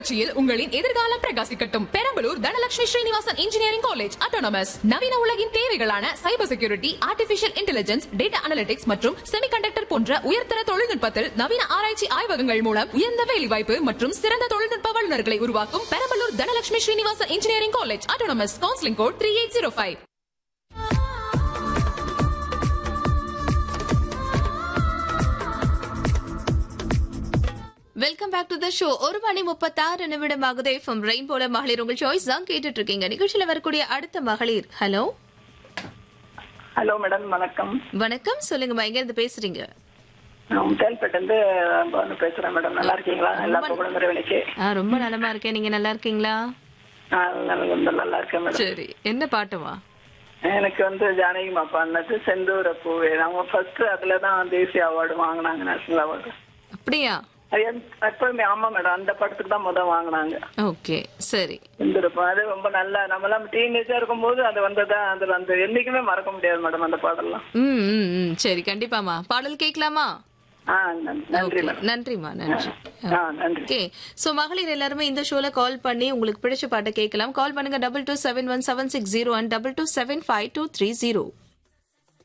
நிகழ்ச்சியில் உங்களின் எதிர்காலம் பிரகாசிக்கட்டும் Perambalur Dhanalakshmi Srinivasan engineering college autonomous நவீன உலகின் தேவைகளான cyber security artificial intelligence data analytics மற்றும் செமிகண்டக்டர் போன்ற உயர்தர தொழில்நுட்பத்தில் நவீன ஆராய்ச்சி ஆய்வகங்கள் மூலம் உயர்ந்த வேலைவாய்ப்பு மற்றும் சிறந்த தொழில்நுட்ப வல்லுநர்களை உருவாக்கும் Perambalur Dhanalakshmi Srinivasan engineering college autonomous counselling code three eight zero five welcome back to the show ஒரு மணி முப்பத்தாறு நிமிடம் ஆகுது ஃப்ரம் ரெயின்போல மகளிர் உங்கள் சாய்ஸ் தான் கேட்டுட்டு இருக்கீங்க நிகழ்ச்சியில வரக்கூடிய அடுத்த மகளிர் ஹலோ ஹலோ மேடம் வணக்கம் வணக்கம் சொல்லுங்கம்மா எங்க இருந்து பேசுறீங்க நான் முத்தால்பேட்டை இருந்து பானு பேசுறேன் மேடம் நல்லா இருக்கீங்களா எல்லா புகழும் இறைவனுக்கு ஆ, ரொம்ப நலமா இருக்கேன் நீங்க நல்லா இருக்கீங்களா நான் நல்லா ரொம்ப நல்லா இருக்கேன் மேடம் சரி என்ன பாட்டுமா எனக்கு வந்து ஜானகி மா பாடினது செந்தூர பூவே அவங்க ஃபர்ஸ்ட் அதுல தான் தேசிய அவார்டு வாங்கினாங்க நேஷனல் அவார்டு அப்படியா அது எந்த- எப்பவுமே ஆமா மேடம் அந்த படத்துக்கு தான் முதல் வாங்கினாங்க ஓகே சரி செந்தூர பூ அது ரொம்ப நல்லா நம்ம எல்லாம் டீனேஜா இருக்கும்போது அது வந்ததான் அதுல அந்த என்னைக்குமே மறக்க முடியாது மேடம் அந்த பாடல்லாம் ம் ம், ம் சரி கண்டிப்பாமா பாடல் கேட்கலாமா ஆ நன்- நன்றி Okay, மேடம் நன்றிம்மா நன்றி ஆ நன்றி ஓகே சோ மகளிர் எல்லாருமே இந்த ஷோல கால் பண்ணி உங்களுக்கு பிடிச்ச பாட்டை கேட்கலாம் கால் பண்ணுங்க double two seven one seven six zero one double two seven five two three zero